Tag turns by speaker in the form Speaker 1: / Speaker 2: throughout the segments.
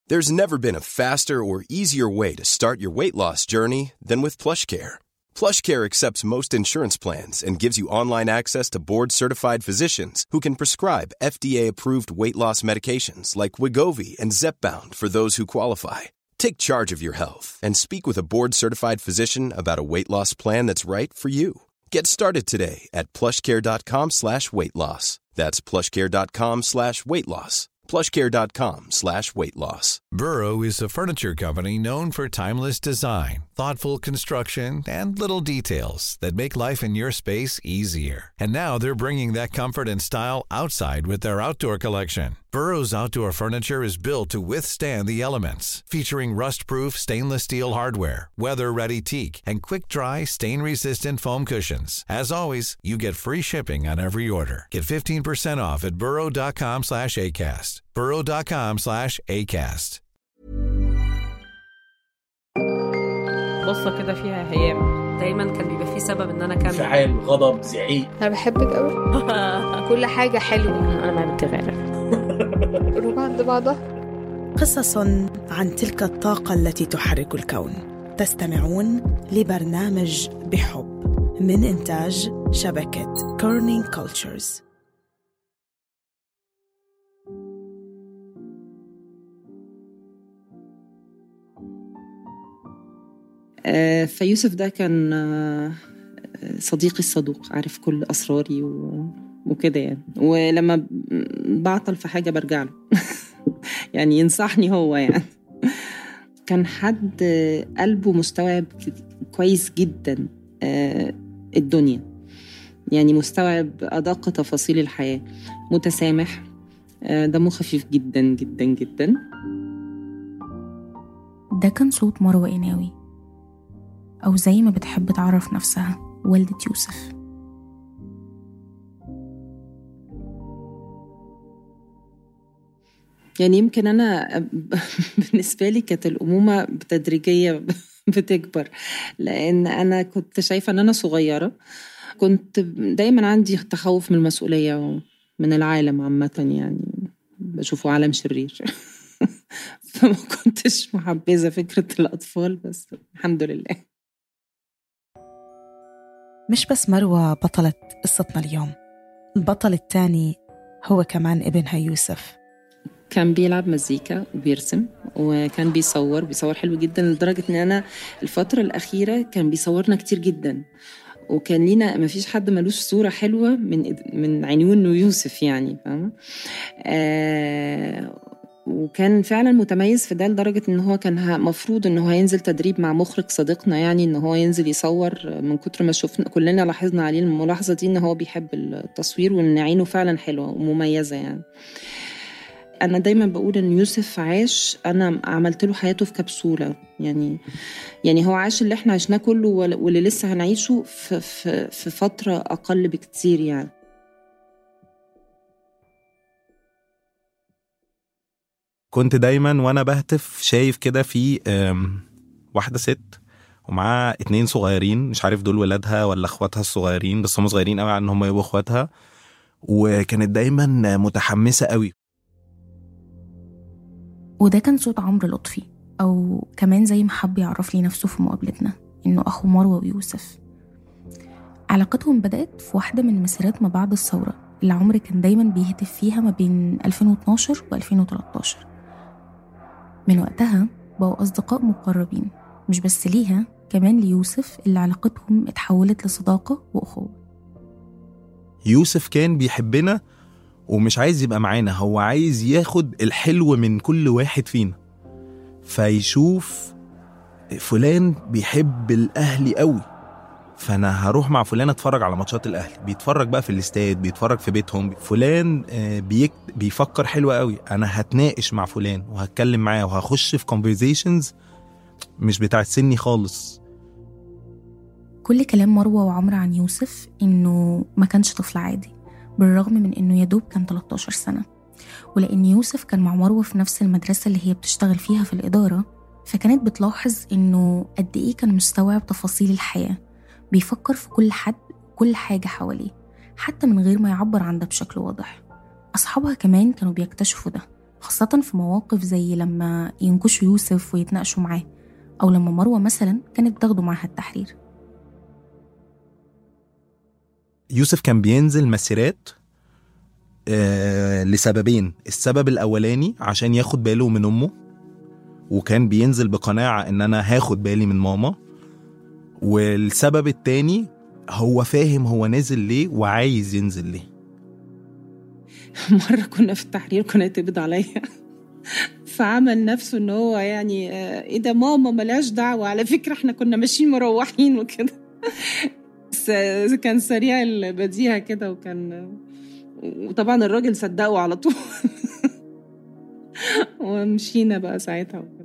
Speaker 1: There's never been a faster or easier way to start your weight loss journey than with PlushCare. PlushCare accepts most insurance plans and gives you online access to board-certified physicians who can prescribe FDA-approved weight loss medications like Wigovi and Zepbound for those who qualify. Take charge of your health and speak with a board-certified physician about a weight loss plan that's right for you. Get started today at plushcare.com slash weight loss. That's plushcare.com slash weight loss. plushcare.com slash weight loss.
Speaker 2: Burrow is a furniture company known for timeless design, thoughtful construction, and little details that make life in your space easier. And now they're bringing that comfort and style outside with their outdoor collection. Burrow's outdoor furniture is built to withstand the elements, featuring rust-proof stainless steel hardware, weather-ready teak, and quick-dry, stain-resistant foam cushions. As always, you get free shipping on every order. Get 15% off at burrow.com slash ACAST. burrow.com slash ACAST.
Speaker 3: بصة كده فيها هيام
Speaker 4: دايما كان بيبقى فيه سبب ان انا اكمل
Speaker 5: انفعال غضب زعيق
Speaker 6: انا بحبك قوي كل حاجه حلوه
Speaker 3: انا ما بتغير
Speaker 6: روح عند بعضها
Speaker 7: قصص عن تلك الطاقة التي تحرك الكون تستمعون لبرنامج بحب من إنتاج شبكة كورنينج كولتشرز
Speaker 8: آه، فيوسف ده كان آه، صديقي الصدوق عارف كل اسراري و... وكده يعني ولما ب- بعطل في حاجه برجع له يعني ينصحني هو يعني كان حد آه، قلبه مستوعب ك- كويس جدا آه، الدنيا يعني مستوعب ادق تفاصيل الحياه متسامح آه، دمه خفيف جدا جدا جدا
Speaker 9: ده كان صوت مروة قناوي أو زي ما بتحب تعرف نفسها والدة يوسف
Speaker 8: يعني يمكن انا بالنسبه لي كانت الامومه تدريجيه بتكبر لان انا كنت شايفه ان انا صغيره كنت دايما عندي تخوف من المسؤوليه ومن العالم عامه يعني بشوفه عالم شرير فما كنتش محبذه فكره الاطفال بس الحمد لله
Speaker 7: مش بس مروة بطلة قصتنا اليوم البطل الثاني هو كمان ابنها يوسف
Speaker 8: كان بيلعب مزيكا وبيرسم وكان بيصور بيصور حلو جدا لدرجة ان انا الفترة الأخيرة كان بيصورنا كتير جدا وكان لينا ما فيش حد ملوش صورة حلوة من من عيون يوسف يعني فاهمة آه وكان فعلا متميز في ده لدرجة ان هو كان ه- مفروض ان هو هينزل تدريب مع مخرج صديقنا يعني ان هو ينزل يصور من كتر ما شفنا كلنا لاحظنا عليه الملاحظة دي ان هو بيحب التصوير وان عينه فعلا حلوة ومميزة يعني انا دايما بقول ان يوسف عاش انا عملت له حياته في كبسوله يعني يعني هو عاش اللي احنا عشناه كله وال- واللي لسه هنعيشه في, في, في فتره اقل بكتير يعني
Speaker 10: كنت دايما وانا بهتف شايف كده في آم، واحده ست ومعاها اتنين صغيرين مش عارف دول ولادها ولا اخواتها الصغيرين بس هم صغيرين قوي على ان هم يبقوا اخواتها وكانت دايما متحمسه قوي
Speaker 9: وده كان صوت عمرو لطفي أو كمان زي ما حب يعرف لي نفسه في مقابلتنا إنه أخو مروة ويوسف علاقتهم بدأت في واحدة من مسيرات ما بعد الثورة اللي عمرو كان دايما بيهتف فيها ما بين 2012 و 2013 من وقتها بقوا أصدقاء مقربين مش بس ليها كمان ليوسف اللي علاقتهم اتحولت لصداقة وأخوة
Speaker 10: يوسف كان بيحبنا ومش عايز يبقى معانا هو عايز ياخد الحلو من كل واحد فينا فيشوف فلان بيحب الاهلي قوي فانا هروح مع فلان اتفرج على ماتشات الاهلي بيتفرج بقى في الاستاد بيتفرج في بيتهم فلان آه، بيك بيفكر حلو قوي انا هتناقش مع فلان وهتكلم معاه وهخش في conversations مش بتاعت سني خالص
Speaker 9: كل كلام مروة وعمرو عن يوسف إنه ما كانش طفل عادي بالرغم من إنه يدوب كان 13 سنة ولأن يوسف كان مع مروة في نفس المدرسة اللي هي بتشتغل فيها في الإدارة فكانت بتلاحظ إنه قد إيه كان مستوعب تفاصيل الحياة بيفكر في كل حد كل حاجة حواليه حتى من غير ما يعبر عن ده بشكل واضح أصحابها كمان كانوا بيكتشفوا ده خاصة في مواقف زي لما ينكشوا يوسف ويتناقشوا معاه أو لما مروة مثلا كانت بتاخده معاها التحرير
Speaker 10: يوسف كان بينزل مسيرات آه لسببين السبب الاولاني عشان ياخد باله من امه وكان بينزل بقناعه ان انا هاخد بالي من ماما والسبب التاني هو فاهم هو نازل ليه وعايز ينزل ليه
Speaker 8: مرة كنا في التحرير كنا يتقبض عليا فعمل نفسه ان هو يعني آه، ايه ده ماما ملاش دعوة على فكرة احنا كنا ماشيين مروحين وكده بس كان سريع البديهة كده وكان وطبعا الراجل صدقه على طول ومشينا بقى ساعتها وكده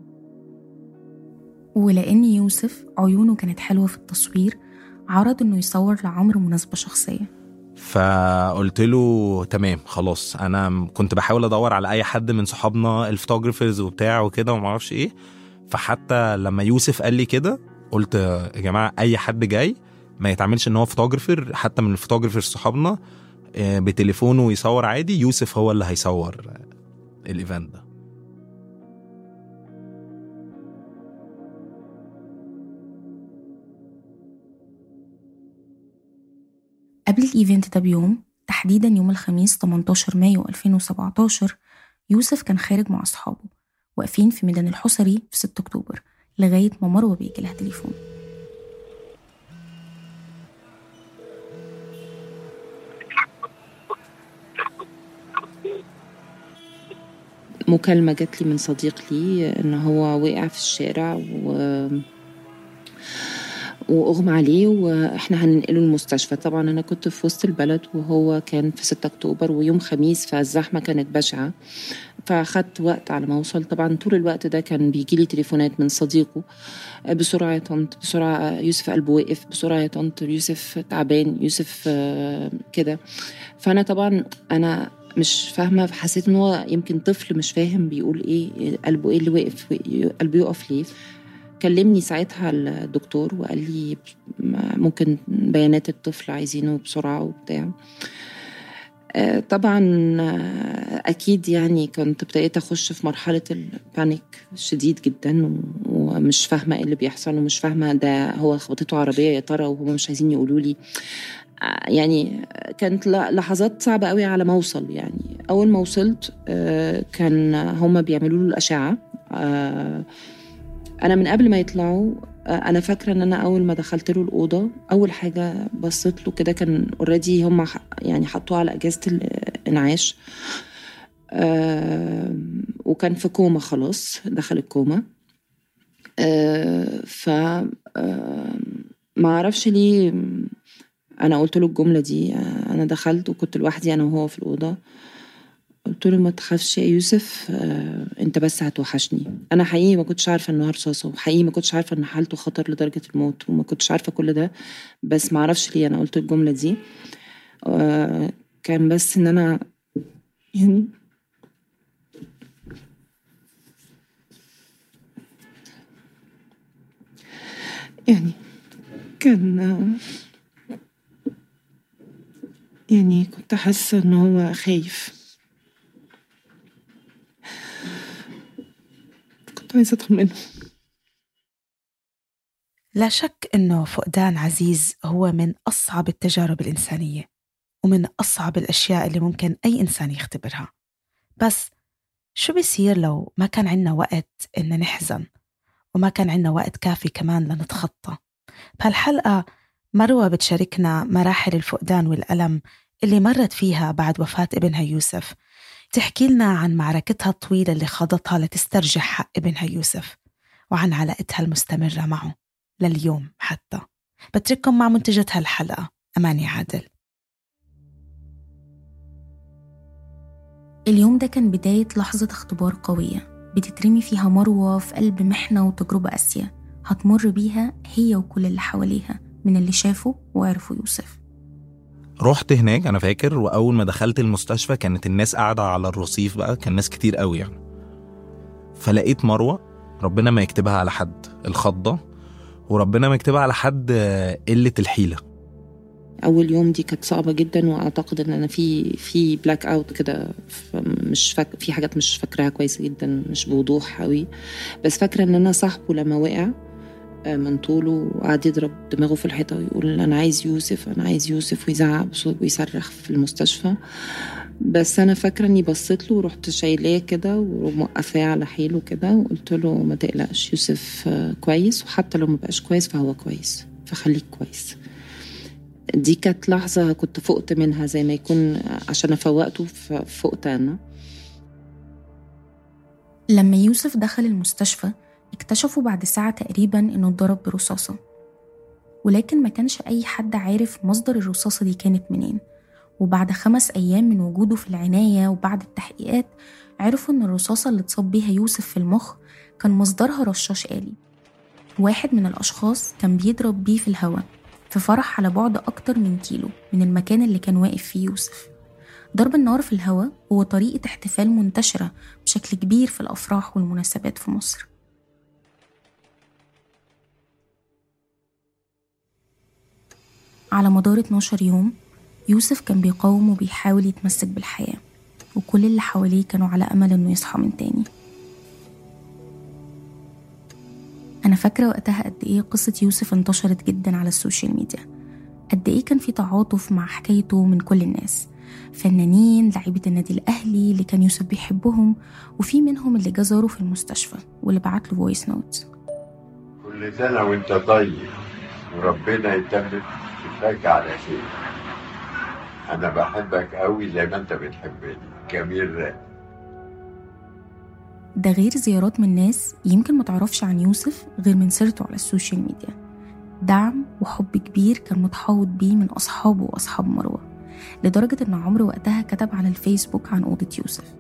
Speaker 9: ولأن يوسف عيونه كانت حلوة في التصوير عرض إنه يصور لعمرو مناسبة شخصية
Speaker 10: فقلت له تمام خلاص انا كنت بحاول ادور على اي حد من صحابنا الفوتوجرافرز وبتاع وكده وما اعرفش ايه فحتى لما يوسف قال لي كده قلت يا جماعه اي حد جاي ما يتعملش ان هو فوتوجرافر حتى من الفوتوجرافر صحابنا آه، بتليفونه يصور عادي يوسف هو اللي هيصور آه، الايفنت ده
Speaker 9: قبل الإيفنت ده بيوم تحديدا يوم الخميس 18 مايو 2017 يوسف كان خارج مع أصحابه واقفين في ميدان الحصري في 6 أكتوبر لغاية ما مروة بيجي لها تليفون
Speaker 8: مكالمة جات لي من صديق لي إن هو وقع في الشارع و واغمى عليه واحنا هننقله المستشفى طبعا انا كنت في وسط البلد وهو كان في 6 اكتوبر ويوم خميس فالزحمه كانت بشعه فاخدت وقت على ما اوصل طبعا طول الوقت ده كان بيجي لي تليفونات من صديقه بسرعه يا طنط بسرعه يوسف قلبه وقف بسرعه يا طنط يوسف تعبان يوسف آه، كده فانا طبعا انا مش فاهمه حسيت ان هو يمكن طفل مش فاهم بيقول ايه قلبه ايه اللي وقف قلبه يقف ليه كلمني ساعتها الدكتور وقال لي ممكن بيانات الطفل عايزينه بسرعه وبتاع آه، طبعا آه، اكيد يعني كنت ابتديت اخش في مرحله البانيك شديد جدا ومش فاهمه ايه اللي بيحصل ومش فاهمه ده هو خبطته عربيه يا ترى وهم مش عايزين يقولوا لي آه، يعني كانت لحظات صعبه قوي على ما اوصل يعني اول ما وصلت كان هم بيعملوا له الاشعه انا من قبل ما يطلعوا آه، انا فاكره ان انا اول ما دخلت له الاوضه اول حاجه بصيت له كده كان اوريدي هم يعني حطوه على اجهزه الانعاش آه وكان في كوما خلاص دخل الكوما آه ف آه ما اعرفش ليه انا قلت له الجمله دي آه، انا دخلت وكنت لوحدي انا وهو في الاوضه قلت له ما تخافش يا يوسف آه انت بس هتوحشني انا حقيقي ما كنتش عارفه انه رصاصه وحقيقي ما كنتش عارفه ان حالته خطر لدرجه الموت وما كنتش عارفه كل ده بس ما اعرفش ليه انا قلت الجمله دي آه كان بس ان انا يعني يعني كان يعني كنت حاسة إن هو خايف عايزة أطمنه
Speaker 7: لا شك إنه فقدان عزيز هو من أصعب التجارب الإنسانية ومن أصعب الأشياء اللي ممكن أي إنسان يختبرها بس شو بيصير لو ما كان عنا وقت إن نحزن وما كان عنا وقت كافي كمان لنتخطى بهالحلقة مروة بتشاركنا مراحل الفقدان والألم اللي مرت فيها بعد وفاة ابنها يوسف تحكي لنا عن معركتها الطويلة اللي خاضتها لتسترجع حق ابنها يوسف وعن علاقتها المستمرة معه لليوم حتى بترككم مع منتجة هالحلقة أماني عادل
Speaker 9: اليوم ده كان بداية لحظة اختبار قوية بتترمي فيها مروة في قلب محنة وتجربة قاسية هتمر بيها هي وكل اللي حواليها من اللي شافوا وعرفوا يوسف
Speaker 10: رحت هناك انا فاكر واول ما دخلت المستشفى كانت الناس قاعده على الرصيف بقى كان ناس كتير قوي يعني فلقيت مروه ربنا ما يكتبها على حد الخضه وربنا ما يكتبها على حد قله الحيله
Speaker 8: اول يوم دي كانت صعبه جدا واعتقد ان انا في في بلاك اوت كده ف- مش فاك في حاجات مش فاكراها كويس جدا مش بوضوح قوي بس فاكره ان انا صاحبه لما وقع آه، من طوله وقعد يضرب دماغه في الحيطه ويقول انا عايز يوسف انا عايز يوسف ويزعق بصوت ويصرخ في المستشفى بس انا فاكره اني بصيت له ورحت شايلاه كده وموقفاه على حيله كده وقلت له ما تقلقش يوسف آه، كويس وحتى لو ما بقاش كويس فهو كويس فخليك كويس دي كانت لحظة كنت فقت منها زي ما يكون عشان أفوقته فقت أنا
Speaker 9: لما يوسف دخل المستشفى اكتشفوا بعد ساعة تقريبا إنه اتضرب برصاصة ولكن ما كانش أي حد عارف مصدر الرصاصة دي كانت منين وبعد خمس أيام من وجوده في العناية وبعد التحقيقات عرفوا إن الرصاصة اللي اتصاب بيها يوسف في المخ كان مصدرها رشاش آلي واحد من الأشخاص كان بيضرب بيه في الهواء في فرح على بعد أكتر من كيلو من المكان اللي كان واقف فيه يوسف ضرب النار في الهواء هو طريقة احتفال منتشرة بشكل كبير في الأفراح والمناسبات في مصر على مدار 12 يوم يوسف كان بيقاوم وبيحاول يتمسك بالحياة وكل اللي حواليه كانوا على أمل إنه يصحى من تاني أنا فاكرة وقتها قد إيه قصة يوسف انتشرت جدا على السوشيال ميديا قد إيه كان في تعاطف مع حكايته من كل الناس فنانين لعيبة النادي الأهلي اللي كان يوسف بيحبهم وفي منهم اللي جزاره في المستشفى واللي بعت له فويس نوت
Speaker 5: كل سنة وانت طيب وربنا يتمم شفاك على خير أنا بحبك قوي زي ما أنت بتحبني جميل رأي
Speaker 9: ده غير زيارات من ناس يمكن ما تعرفش عن يوسف غير من سيرته على السوشيال ميديا دعم وحب كبير كان متحوط بيه من أصحابه وأصحاب مروة لدرجة إن عمرو وقتها كتب على الفيسبوك عن أوضة يوسف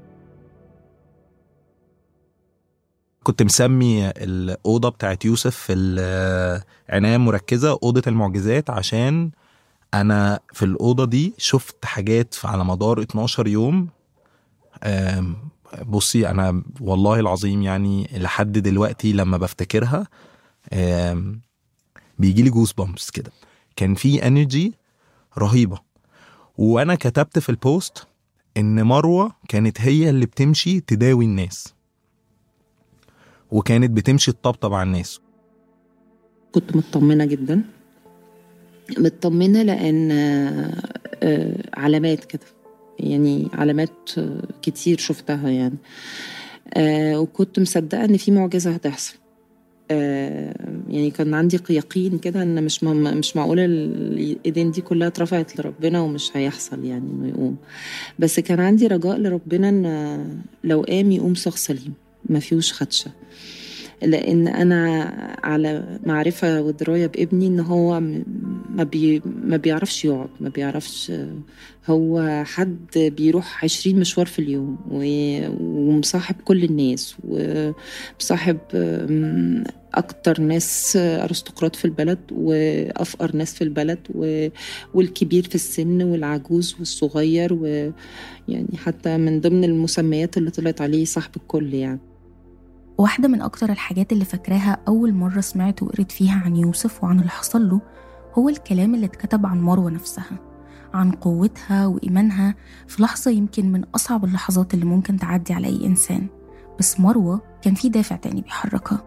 Speaker 10: كنت مسمي الأوضة بتاعت يوسف في العناية المركزة أوضة المعجزات عشان أنا في الأوضة دي شفت حاجات على مدار 12 يوم آم، بصي أنا والله العظيم يعني لحد دلوقتي لما بفتكرها آم، بيجيلي جوز بامبس كده كان في انرجي رهيبة وأنا كتبت في البوست إن مروة كانت هي اللي بتمشي تداوي الناس وكانت بتمشي تطبطب على الناس
Speaker 8: كنت مطمنة جدا مطمنة لأن آه، آه، علامات كده يعني علامات آه، كتير شفتها يعني آه، وكنت مصدقة إن في معجزة هتحصل آه، يعني كان عندي يقين كده ان مش م- مش معقوله الايدين دي كلها اترفعت لربنا ومش هيحصل يعني انه يقوم بس كان عندي رجاء لربنا ان لو قام يقوم صاغ سليم ما فيهوش خدشه لان انا على معرفه ودرايه بابني ان هو م- ما بي ما بيعرفش يقعد ما بيعرفش هو حد بيروح عشرين مشوار في اليوم و- ومصاحب كل الناس ومصاحب أم، اكتر ناس ارستقراط في البلد وافقر ناس في البلد و- والكبير في السن والعجوز والصغير ويعني حتى من ضمن المسميات اللي طلعت عليه صاحب الكل يعني
Speaker 9: واحدة من أكتر الحاجات اللي فاكراها أول مرة سمعت وقريت فيها عن يوسف وعن اللي حصل له هو الكلام اللي اتكتب عن مروة نفسها عن قوتها وإيمانها في لحظة يمكن من أصعب اللحظات اللي ممكن تعدي على أي إنسان بس مروة كان في دافع تاني بيحركها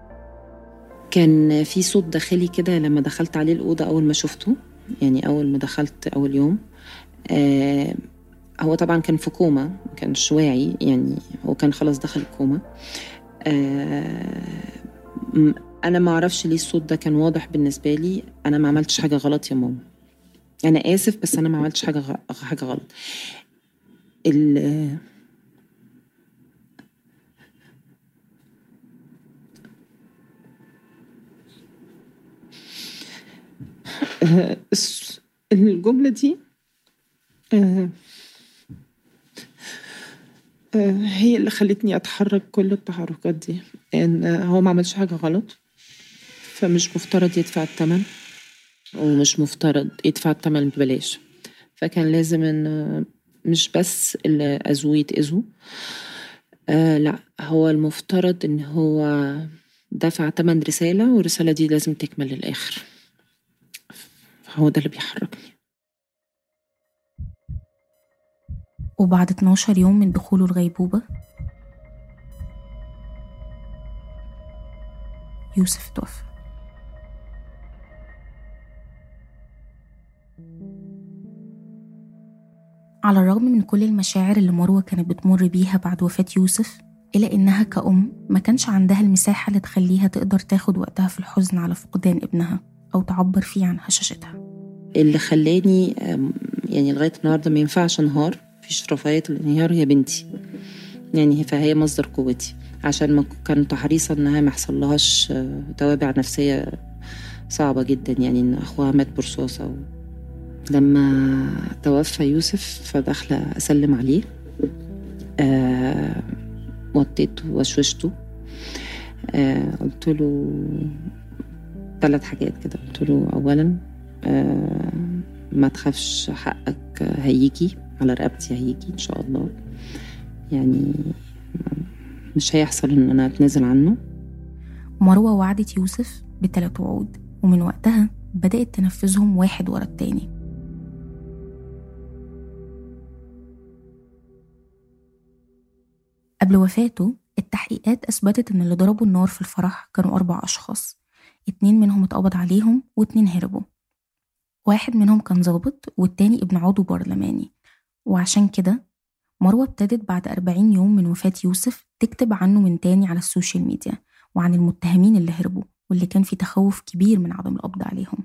Speaker 8: كان في صوت داخلي كده لما دخلت عليه الأوضة أول ما شفته يعني أول ما دخلت أول يوم آه هو طبعا كان في كوما ما كانش واعي يعني هو كان خلاص دخل الكوما آه م- أنا ما أعرفش ليه الصوت ده كان واضح بالنسبة لي أنا ما عملتش حاجة غلط يا ماما أنا آسف بس أنا ما عملتش حاجة غ- حاجة غلط ال- آه، الس- الجملة دي آه، آه، هي اللي خلتني أتحرك كل التحركات دي إن هو ما عملش حاجة غلط فمش مفترض يدفع الثمن ومش مفترض يدفع الثمن ببلاش فكان لازم إن مش بس اللي أذوه يتأذوا آه لا هو المفترض إن هو دفع تمن رسالة والرسالة دي لازم تكمل للآخر هو ده اللي بيحركني
Speaker 9: وبعد 12 يوم من دخوله الغيبوبة يوسف توفى على الرغم من كل المشاعر اللي مروة كانت بتمر بيها بعد وفاة يوسف إلا إنها كأم ما كانش عندها المساحة اللي تخليها تقدر تاخد وقتها في الحزن على فقدان ابنها أو تعبر فيه عن هشاشتها
Speaker 8: اللي خلاني أم، يعني لغايه النهارده ما ينفعش انهار مفيش رفاهيه الانهيار هي بنتي يعني فهي مصدر قوتي عشان ما كنت حريصه انها ما يحصلهاش آه، توابع نفسيه صعبه جدا يعني ان اخوها مات برصاصه و... لما توفى يوسف فداخله اسلم عليه آه وطيته وشوشته آه قلت له ثلاث حاجات كده قلت له اولا آه ما تخافش حقك هيجي على رقبتي هيجي ان شاء الله يعني مش هيحصل ان انا اتنازل عنه
Speaker 9: مروة وعدت يوسف بثلاث وعود ومن وقتها بدأت تنفذهم واحد ورا التاني قبل وفاته التحقيقات أثبتت إن اللي ضربوا النار في الفرح كانوا أربع أشخاص اتنين منهم اتقبض عليهم واتنين هربوا واحد منهم كان ظابط والتاني ابن عضو برلماني وعشان كده مروة ابتدت بعد 40 يوم من وفاة يوسف تكتب عنه من تاني على السوشيال ميديا وعن المتهمين اللي هربوا واللي كان في تخوف كبير من عدم القبض عليهم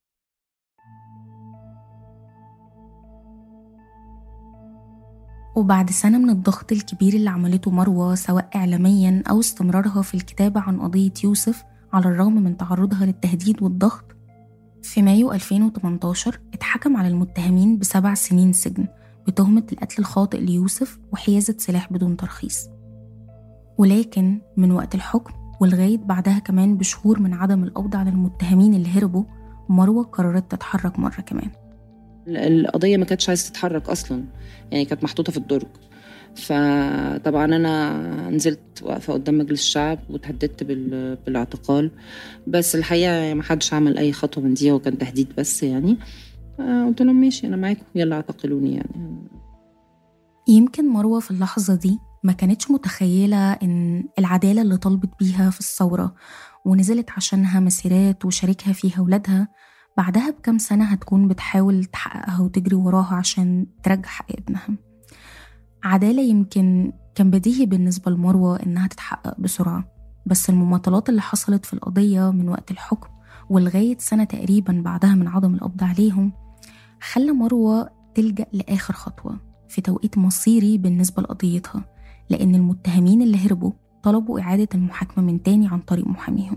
Speaker 9: وبعد سنة من الضغط الكبير اللي عملته مروة سواء إعلاميا أو استمرارها في الكتابة عن قضية يوسف على الرغم من تعرضها للتهديد والضغط في مايو 2018 اتحكم على المتهمين بسبع سنين سجن بتهمة القتل الخاطئ ليوسف وحيازة سلاح بدون ترخيص ولكن من وقت الحكم ولغاية بعدها كمان بشهور من عدم القبض على المتهمين اللي هربوا مروة قررت تتحرك مرة كمان
Speaker 8: القضيه ما كانتش عايزه تتحرك اصلا يعني كانت محطوطه في الدرج فطبعا انا نزلت واقفه قدام مجلس الشعب وتهددت بال- بالاعتقال بس الحقيقه ما حدش عمل اي خطوه من دي هو كان تهديد بس يعني آه، قلت لهم ماشي انا معاكم يلا اعتقلوني يعني
Speaker 9: يمكن مروة في اللحظة دي ما كانتش متخيلة إن العدالة اللي طلبت بيها في الثورة ونزلت عشانها مسيرات وشاركها فيها ولادها بعدها بكام سنة هتكون بتحاول تحققها وتجري وراها عشان ترجع حق ابنها عدالة يمكن كان بديهي بالنسبة لمروة إنها تتحقق بسرعة بس المماطلات اللي حصلت في القضية من وقت الحكم ولغاية سنة تقريبا بعدها من عدم القبض عليهم خلى مروة تلجأ لآخر خطوة في توقيت مصيري بالنسبة لقضيتها لأن المتهمين اللي هربوا طلبوا إعادة المحاكمة من تاني عن طريق محاميهم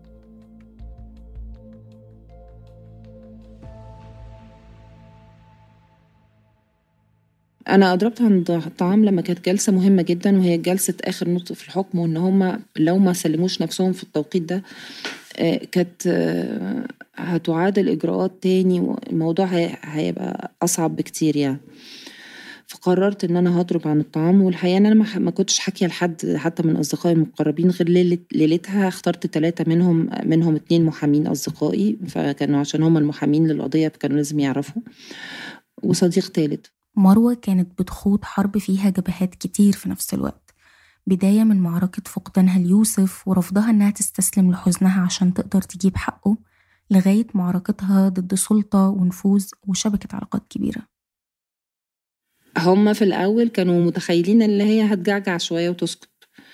Speaker 8: انا اضربت عند الطعام لما كانت جلسه مهمه جدا وهي جلسه اخر نطق في الحكم وان هم لو ما سلموش نفسهم في التوقيت ده آه، كانت آه، هتعاد الاجراءات تاني والموضوع هي- هيبقى اصعب بكتير يعني فقررت ان انا هضرب عن الطعام والحقيقه ان انا ما ح- ما كنتش حاكيه لحد حتى من اصدقائي المقربين غير ليلة ليلتها اخترت ثلاثه منهم منهم اتنين محامين اصدقائي فكانوا عشان هم المحامين للقضيه فكانوا لازم يعرفوا وصديق ثالث
Speaker 9: مروة كانت بتخوض حرب فيها جبهات كتير في نفس الوقت بداية من معركة فقدانها ليوسف ورفضها إنها تستسلم لحزنها عشان تقدر تجيب حقه لغاية معركتها ضد سلطة ونفوذ وشبكة علاقات كبيرة
Speaker 8: هم في الأول كانوا متخيلين اللي هي هتجعجع شوية وتسكت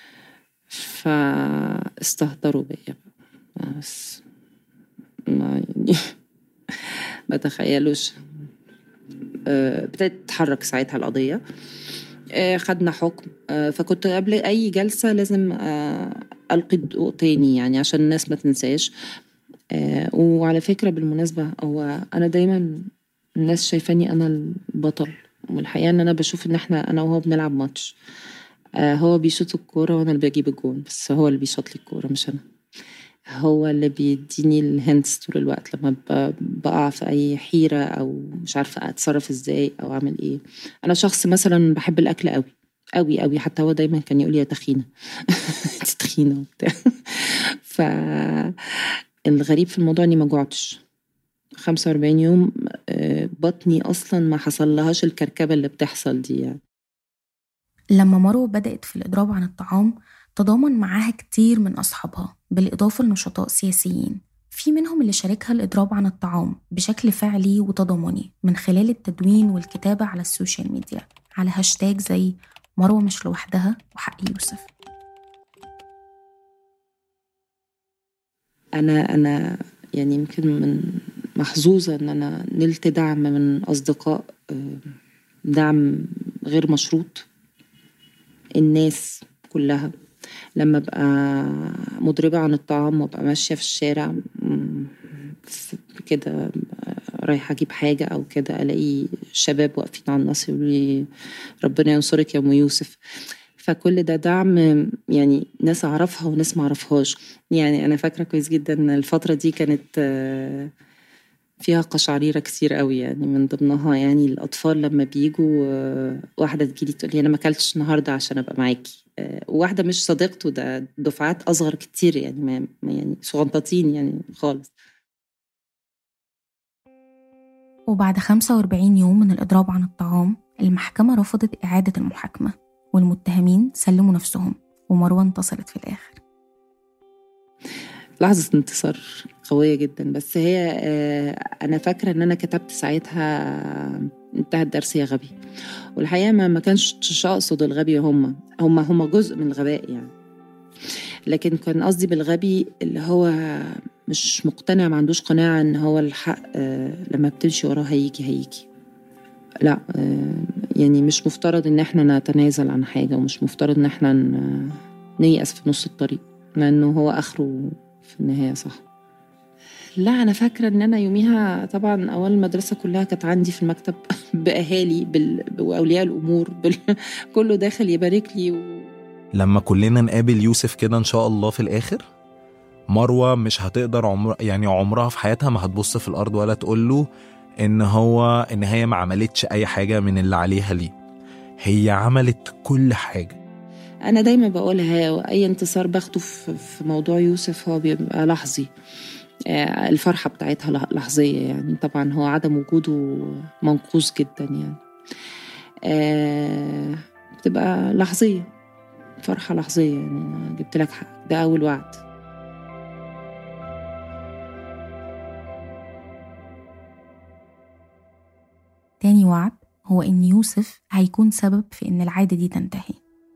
Speaker 8: فاستهتروا بيا بقى. بس ما يعني ما تخيلوش آه، ابتدت تتحرك ساعتها القضية آه، خدنا حكم آه، فكنت قبل أي جلسة لازم آه، ألقي الضوء تاني يعني عشان الناس ما تنساش آه، وعلى فكرة بالمناسبة هو أنا دايما الناس شايفاني أنا البطل والحقيقة إن أنا بشوف إن إحنا أنا وهو بنلعب ماتش آه، هو بيشوط الكورة وأنا اللي بجيب الجون بس هو اللي بيشوط لي الكورة مش أنا هو اللي بيديني الهنتس طول الوقت لما ب- بقع في أي حيرة أو مش عارفة أتصرف إزاي أو أعمل إيه أنا شخص مثلا بحب الأكل قوي قوي قوي حتى هو دايما كان يقول لي يا تخينة انت تخينة وبتاع ف الغريب في الموضوع اني ما جوعتش 45 يوم آه، بطني أصلا ما حصل لهاش الكركبة اللي بتحصل دي يعني
Speaker 9: لما مروة بدأت في الإضراب عن الطعام تضامن معاها كتير من أصحابها بالإضافة لنشطاء سياسيين في منهم اللي شاركها الإضراب عن الطعام بشكل فعلي وتضامني من خلال التدوين والكتابة على السوشيال ميديا على هاشتاج زي مروة مش لوحدها وحق يوسف
Speaker 8: أنا أنا يعني يمكن من محظوظة إن أنا نلت دعم من أصدقاء آه، دعم غير مشروط الناس كلها لما ابقى مضربة عن الطعام وابقى ماشية في الشارع كده رايحة أجيب حاجة أو كده ألاقي شباب واقفين على النص يقولوا لي ربنا ينصرك يا أم يوسف فكل ده دعم يعني ناس أعرفها وناس ما أعرفهاش يعني أنا فاكرة كويس جدا الفترة دي كانت فيها قشعريرة كتير قوي يعني من ضمنها يعني الأطفال لما بيجوا واحدة تجيلي تقول لي أنا ما أكلتش النهاردة عشان أبقى معاكي وواحدة مش صديقته ده دفعات أصغر كتير يعني ما يعني صغنطاطين يعني خالص
Speaker 9: وبعد 45 يوم من الإضراب عن الطعام المحكمة رفضت إعادة المحاكمة والمتهمين سلموا نفسهم ومروة انتصرت في الآخر
Speaker 8: لحظة انتصار قوية جدا بس هي أنا فاكرة إن أنا كتبت ساعتها انتهى الدرس يا غبي والحقيقة ما كانش أقصد الغبي هم هم هم جزء من الغباء يعني لكن كان قصدي بالغبي اللي هو مش مقتنع ما عندوش قناعة إن هو الحق لما بتمشي وراه هيجي هيجي لا يعني مش مفترض إن احنا نتنازل عن حاجة ومش مفترض إن احنا نيأس في نص الطريق لأنه هو آخره في النهاية صح لا أنا فاكرة إن أنا يوميها طبعا أول المدرسة كلها كانت عندي في المكتب بأهالي بال... وأولياء الأمور بال... كله داخل يبارك لي و...
Speaker 10: لما كلنا نقابل يوسف كده إن شاء الله في الآخر مروة مش هتقدر عمر يعني عمرها في حياتها ما هتبص في الأرض ولا تقول له إن هو إن هي ما عملتش أي حاجة من اللي عليها ليه هي عملت كل حاجة
Speaker 8: أنا دايما بقولها أي انتصار باخده في موضوع يوسف هو بيبقى لحظي الفرحة بتاعتها لحظية يعني طبعا هو عدم وجوده منقوص جدا يعني آه بتبقى لحظية فرحة لحظية يعني جبت لك حق ده أول وعد
Speaker 9: تاني وعد هو إن يوسف هيكون سبب في إن العادة دي تنتهي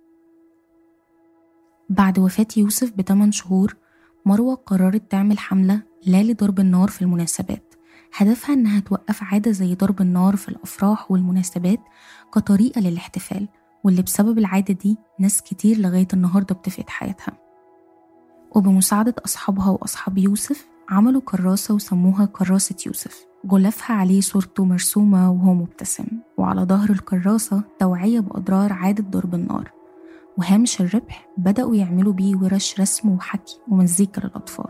Speaker 9: بعد وفاة يوسف بثمان شهور مروة قررت تعمل حملة لا لضرب النار في المناسبات هدفها إنها توقف عادة زي ضرب النار في الأفراح والمناسبات كطريقة للاحتفال واللي بسبب العادة دي ناس كتير لغاية النهاردة بتفقد حياتها وبمساعدة أصحابها وأصحاب يوسف عملوا كراسة وسموها كراسة يوسف غلافها عليه صورته مرسومة وهو مبتسم وعلى ظهر الكراسة توعية بأضرار عادة ضرب النار وهامش الربح بدأوا يعملوا بيه ورش رسم وحكي ومزيكا للأطفال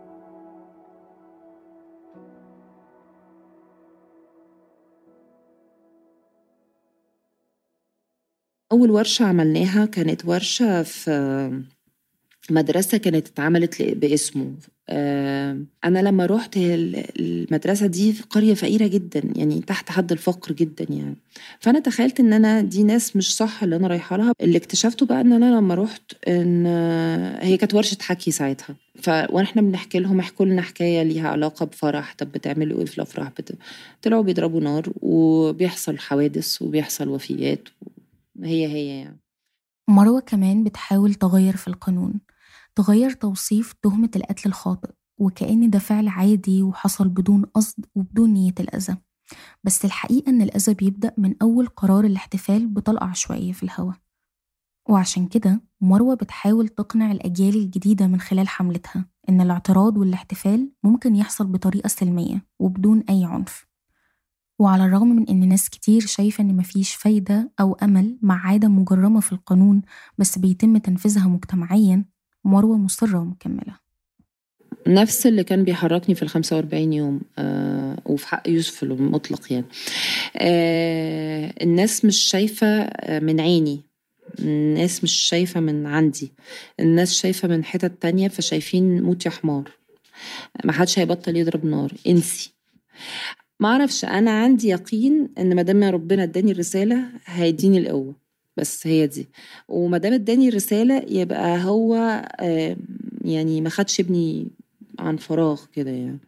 Speaker 8: أول ورشة عملناها كانت ورشة في مدرسة كانت اتعملت باسمه أنا لما روحت المدرسة دي في قرية فقيرة جدا يعني تحت حد الفقر جدا يعني فأنا تخيلت إن أنا دي ناس مش صح اللي أنا رايحة لها اللي اكتشفته بقى إن أنا لما روحت إن هي كانت ورشة حكي ساعتها ف واحنا بنحكي لهم احكوا لنا حكايه ليها علاقه بفرح طب بتعملوا ايه في الافراح بت... طلعوا بيضربوا نار وبيحصل حوادث وبيحصل وفيات هي هي يعني
Speaker 9: مروة كمان بتحاول تغير في القانون تغير توصيف تهمة القتل الخاطئ وكأن ده فعل عادي وحصل بدون قصد وبدون نية الأذى بس الحقيقة إن الأذى بيبدأ من أول قرار الاحتفال بطلقة عشوائية في الهواء وعشان كده مروة بتحاول تقنع الأجيال الجديدة من خلال حملتها إن الاعتراض والاحتفال ممكن يحصل بطريقة سلمية وبدون أي عنف وعلى الرغم من إن ناس كتير شايفة إن مفيش فايدة أو أمل مع عادة مجرمة في القانون بس بيتم تنفيذها مجتمعيا مروة مصرة ومكملة
Speaker 8: نفس اللي كان بيحركني في ال 45 يوم آه وفي حق يوسف المطلق يعني آه الناس مش شايفة من عيني الناس مش شايفة من عندي الناس شايفة من حتت تانية فشايفين موت يا حمار ما حدش هيبطل يضرب نار انسي ما اعرفش انا عندي يقين ان ما دام ربنا اداني الرساله هيديني القوه بس هي دي وما دام اداني الرساله يبقى هو آه، يعني ما خدش ابني عن فراغ كده يعني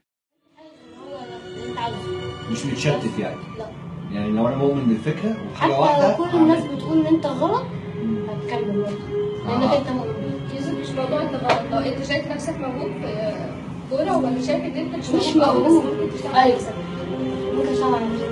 Speaker 11: مش متشتت يعني يعني لو انا مؤمن بالفكره وحاجه
Speaker 12: حتى
Speaker 11: واحده
Speaker 12: لو كل الناس
Speaker 11: هعملها.
Speaker 12: بتقول ان انت غلط هتكمل برضه لانك
Speaker 11: آه.
Speaker 12: انت مؤمن
Speaker 13: يوسف مش موضوع انت غلط لو انت شايف نفسك موهوب في كوره ولا شايف ان انت مش
Speaker 12: مش
Speaker 13: موهوب أوي، بس
Speaker 12: موهوب
Speaker 13: ممكن تشتغل على
Speaker 12: ايوه
Speaker 13: نفسك
Speaker 12: ممكن اشتغل على نفسي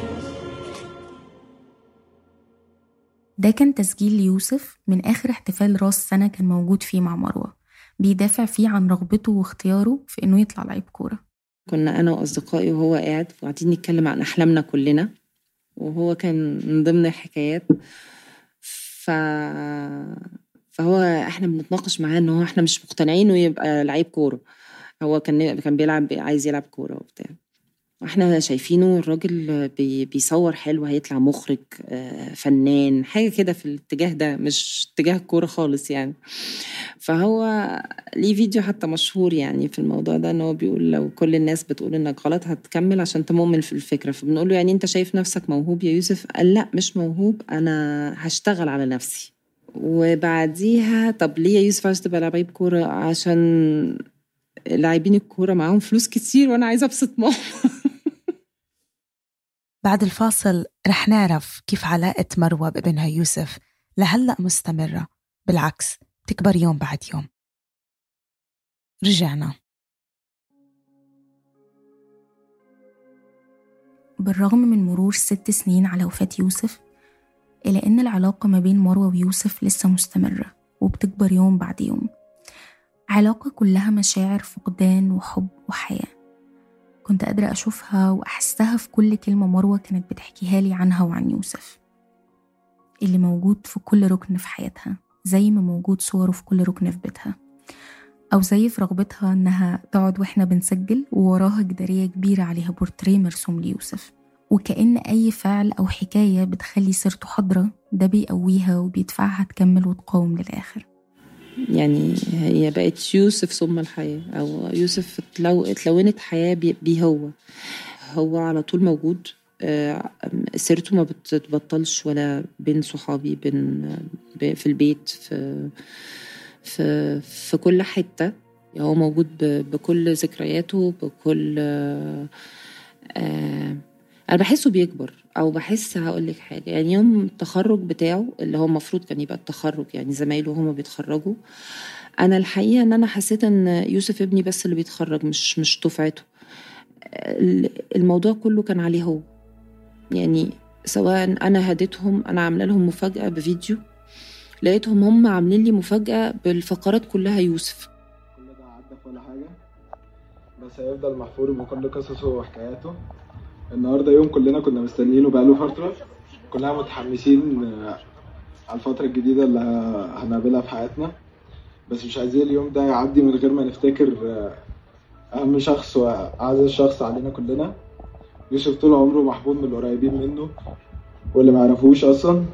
Speaker 9: ده كان تسجيل ليوسف من آخر احتفال راس سنة كان موجود فيه مع مروة بيدافع فيه عن رغبته واختياره في إنه يطلع لعيب كورة
Speaker 8: كنا انا واصدقائي وهو قاعد وقاعدين نتكلم عن احلامنا كلنا وهو كان من ضمن الحكايات ف فهو احنا بنتناقش معاه ان هو احنا مش مقتنعين انه يبقى لعيب كوره هو كان كان بيلعب عايز يلعب كوره وبتاع واحنا شايفينه الراجل بي بيصور حلو هيطلع مخرج آه، فنان حاجه كده في الاتجاه ده مش اتجاه الكوره خالص يعني فهو ليه فيديو حتى مشهور يعني في الموضوع ده ان هو بيقول لو كل الناس بتقول انك غلط هتكمل عشان انت مؤمن في الفكره فبنقول له يعني انت شايف نفسك موهوب يا يوسف قال لا مش موهوب انا هشتغل على نفسي وبعديها طب ليه يا يوسف عايز تبقى لعيب كوره عشان لاعبين الكوره معاهم فلوس كتير وانا عايزه ابسط ماما
Speaker 7: بعد الفاصل رح نعرف كيف علاقة مروة بابنها يوسف لهلأ مستمرة بالعكس تكبر يوم بعد يوم رجعنا
Speaker 9: بالرغم من مرور ست سنين على وفاة يوسف إلا إن العلاقة ما بين مروة ويوسف لسه مستمرة وبتكبر يوم بعد يوم علاقة كلها مشاعر فقدان وحب وحياة كنت قادرة أشوفها وأحسها في كل كلمة مروة كانت بتحكيها لي عنها وعن يوسف اللي موجود في كل ركن في حياتها زي ما موجود صوره في كل ركن في بيتها أو زي في رغبتها إنها تقعد وإحنا بنسجل ووراها جدارية كبيرة عليها بورتريه مرسوم ليوسف وكأن أي فعل أو حكاية بتخلي سيرته حاضرة ده بيقويها وبيدفعها تكمل وتقاوم للآخر
Speaker 8: يعني هي بقت يوسف ثم الحياة أو يوسف اتلو... اتلونت حياة بي- بيه هو هو على طول موجود آه، سيرته ما بتتبطلش ولا بين صحابي بين ب- في البيت في في في كل حتة هو موجود ب- بكل ذكرياته بكل آه، آه، انا بحسه بيكبر او بحس هقول لك حاجه يعني يوم التخرج بتاعه اللي هو المفروض كان يبقى التخرج يعني زمايله هما بيتخرجوا انا الحقيقه ان انا حسيت ان يوسف ابني بس اللي بيتخرج مش مش دفعته ال- الموضوع كله كان عليه هو يعني سواء انا هديتهم انا عامله لهم مفاجاه بفيديو لقيتهم هم عاملين لي مفاجاه بالفقرات كلها يوسف
Speaker 14: عدى ولا حاجة بس هيفضل محفور بكل قصصه وحكاياته النهاردة يوم كلنا كنا مستنيينه بقاله فترة كلنا متحمسين آه، على الفترة الجديدة اللي ه- هنقابلها في حياتنا بس مش عايزين اليوم ده يعدي من غير ما نفتكر آه، أهم شخص وأعز شخص علينا كلنا يوسف طول عمره محبوب من القريبين منه واللي ما يعرفوش أصلا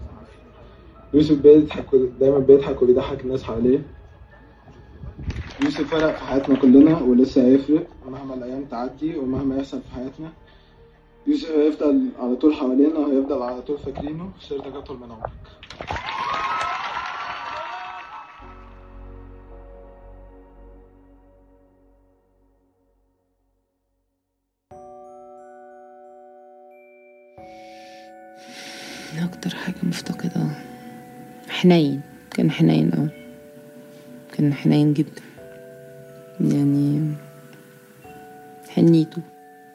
Speaker 14: يوسف بيضحك دايما بيضحك وبيضحك الناس حواليه يوسف فرق في حياتنا كلنا ولسه هيفرق مهما الأيام تعدي ومهما يحصل في حياتنا يوسف هيفضل على طول حوالينا وهيفضل على طول فاكرينه سيرتك أطول من عمرك
Speaker 8: أكتر حاجة مفتقدة حنين كان حنين أوي كان حنين جدا يعني حنيته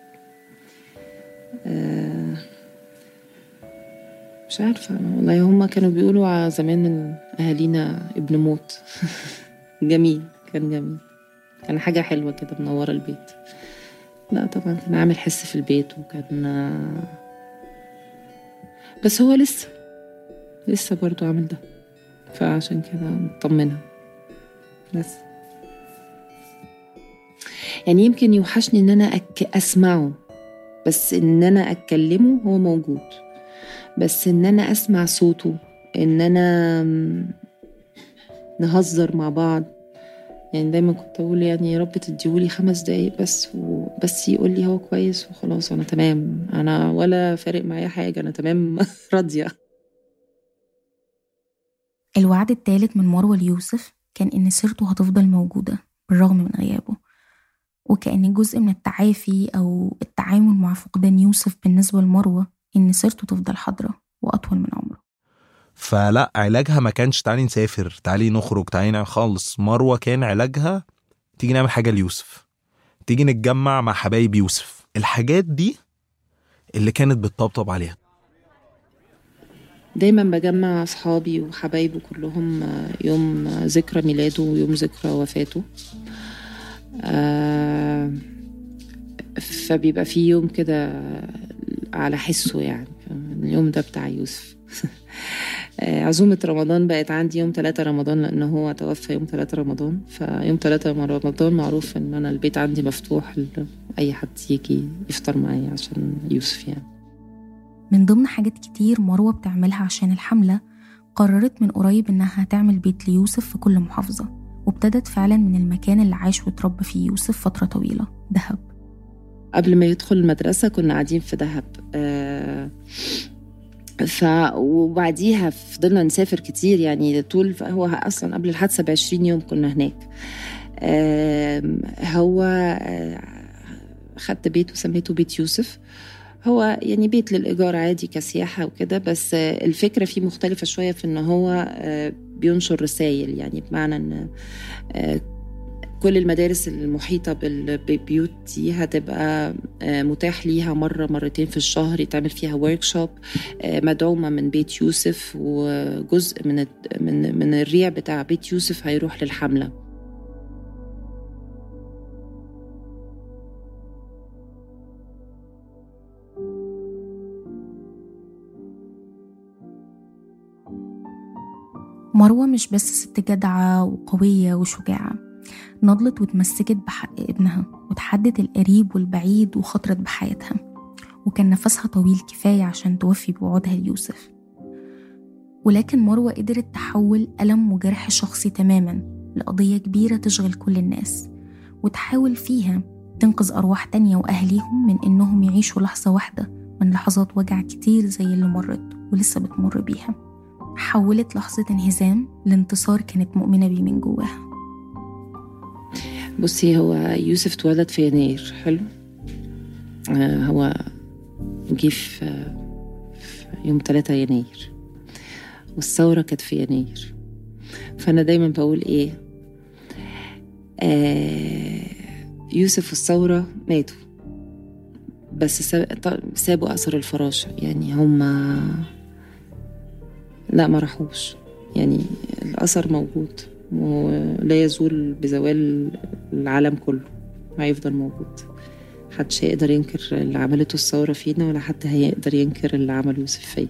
Speaker 8: آه، مش عارفة والله هما كانوا بيقولوا على زمان إن أهالينا ابن موت جميل كان جميل كان حاجة حلوة كده منورة البيت لا طبعا كان عامل حس في البيت وكان آه، بس هو لسه لسه برضو عامل ده فعشان كده مطمنة بس يعني يمكن يوحشني ان انا أك... اسمعه بس ان انا اتكلمه هو موجود بس ان انا اسمع صوته ان انا م- نهزر مع بعض يعني دايما كنت اقول يعني يا رب تديهولي خمس دقايق بس وبس يقول لي هو كويس وخلاص انا تمام انا ولا فارق معايا حاجه انا تمام راضيه
Speaker 9: الوعد الثالث من مروة ليوسف كان إن سيرته هتفضل موجودة بالرغم من غيابه وكأن جزء من التعافي أو التعامل مع فقدان يوسف بالنسبة لمروة إن سيرته تفضل حاضرة وأطول من عمره
Speaker 10: فلا علاجها ما كانش تعالي نسافر تعالي نخرج تعالي نعمل خالص مروه كان علاجها تيجي نعمل حاجه ليوسف تيجي نتجمع مع حبايب يوسف الحاجات دي اللي كانت بتطبطب عليها
Speaker 8: دايما بجمع أصحابي وحبايبه كلهم يوم ذكرى ميلاده ويوم ذكرى وفاته آه، فبيبقى في يوم كده على حسه يعني اليوم ده بتاع يوسف آه، عزومة رمضان بقت عندي يوم 3 رمضان لأن هو توفى يوم 3 رمضان فيوم 3 رمضان معروف إن أنا البيت عندي مفتوح لأي حد يجي يفطر معايا عشان يوسف يعني
Speaker 9: من ضمن حاجات كتير مروة بتعملها عشان الحملة قررت من قريب إنها تعمل بيت ليوسف في كل محافظة وابتدت فعلا من المكان اللي عاش وتربى فيه يوسف فترة طويلة دهب
Speaker 8: قبل ما يدخل المدرسة كنا قاعدين في دهب آه ف وبعديها فضلنا نسافر كتير يعني طول هو اصلا قبل الحادثه ب 20 يوم كنا هناك آم، هو آه، خدت بيت وسميته بيت يوسف هو يعني بيت للإيجار عادي كسياحة وكده بس آه، الفكرة فيه مختلفة شوية في إن هو آه، بينشر رسائل يعني بمعنى إن آه، كل المدارس المحيطة بال- بالبيوت دي هتبقى آه، متاح ليها مرة مرتين في الشهر يتعمل فيها ورك شوب مدعومة من بيت يوسف وجزء من الد- من من الريع بتاع بيت يوسف هيروح للحملة
Speaker 9: مروة مش بس ست جدعة وقوية وشجاعة نضلت واتمسكت بحق ابنها وتحدت القريب والبعيد وخطرت بحياتها وكان نفسها طويل كفاية عشان توفي بوعودها ليوسف ولكن مروة قدرت تحول ألم وجرح شخصي تماما لقضية كبيرة تشغل كل الناس وتحاول فيها تنقذ أرواح تانية وأهليهم من إنهم يعيشوا لحظة واحدة من لحظات وجع كتير زي اللي مرت ولسه بتمر بيها حولت لحظة انهزام لانتصار كانت مؤمنة بيه من جواها
Speaker 8: بصي هو يوسف اتولد في يناير حلو آه هو جه في في يوم 3 يناير والثورة كانت في يناير فأنا دايما بقول إيه آه يوسف والثورة ماتوا بس سا- ط- سابوا أثر الفراشة يعني هما لا ما راحوش يعني الأثر موجود ولا يزول بزوال العالم كله هيفضل موجود محدش هيقدر ينكر اللي عملته الثورة فينا ولا حد هيقدر ينكر اللي عمله يوسف فيا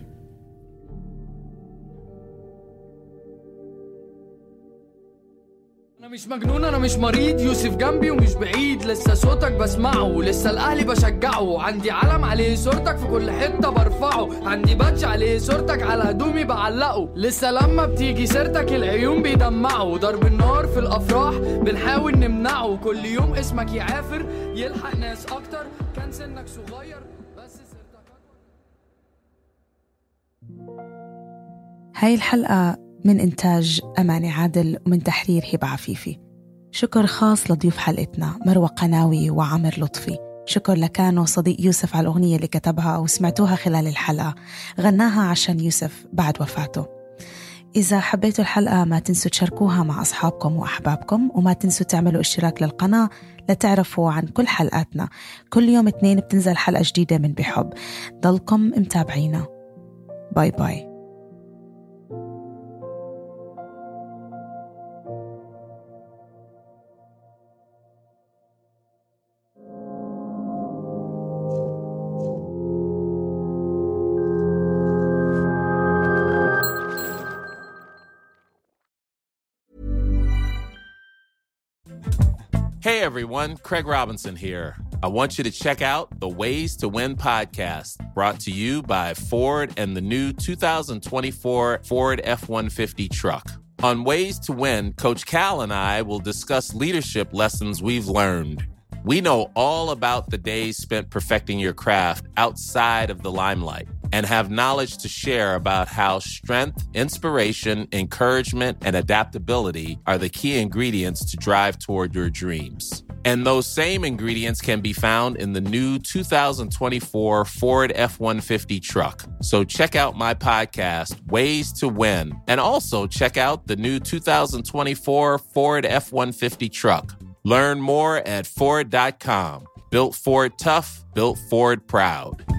Speaker 15: انا مش مجنون انا مش مريض يوسف جنبي ومش بعيد لسه صوتك بسمعه لسه الاهلي بشجعه عندي علم عليه صورتك في كل حته برفعه عندي باتش عليه صورتك على هدومي بعلقه لسه لما بتيجي سيرتك العيون بيدمعوا ضرب النار في الافراح بنحاول نمنعه كل يوم اسمك يعافر يلحق ناس اكتر كان سنك صغير بس
Speaker 7: هاي الحلقة من إنتاج أماني عادل ومن تحرير هبة عفيفي شكر خاص لضيوف حلقتنا مروة قناوي وعمر لطفي شكر لكانو صديق يوسف على الأغنية اللي كتبها وسمعتوها خلال الحلقة غناها عشان يوسف بعد وفاته إذا حبيتوا الحلقة ما تنسوا تشاركوها مع أصحابكم وأحبابكم وما تنسوا تعملوا اشتراك للقناة لتعرفوا عن كل حلقاتنا كل يوم اثنين بتنزل حلقة جديدة من بحب ضلكم متابعينا باي باي
Speaker 16: Hey everyone, Craig Robinson here. I want you to check out the Ways to Win podcast brought to you by Ford and the new 2024 Ford F 150 truck. On Ways to Win, Coach Cal and I will discuss leadership lessons we've learned. We know all about the days spent perfecting your craft outside of the limelight and have knowledge to share about how strength, inspiration, encouragement, and adaptability are the key ingredients to drive toward your dreams. And those same ingredients can be found in the new 2024 Ford F 150 truck. So check out my podcast, Ways to Win, and also check out the new 2024 Ford F 150 truck. Learn more at Ford.com. Built Ford tough, built Ford proud.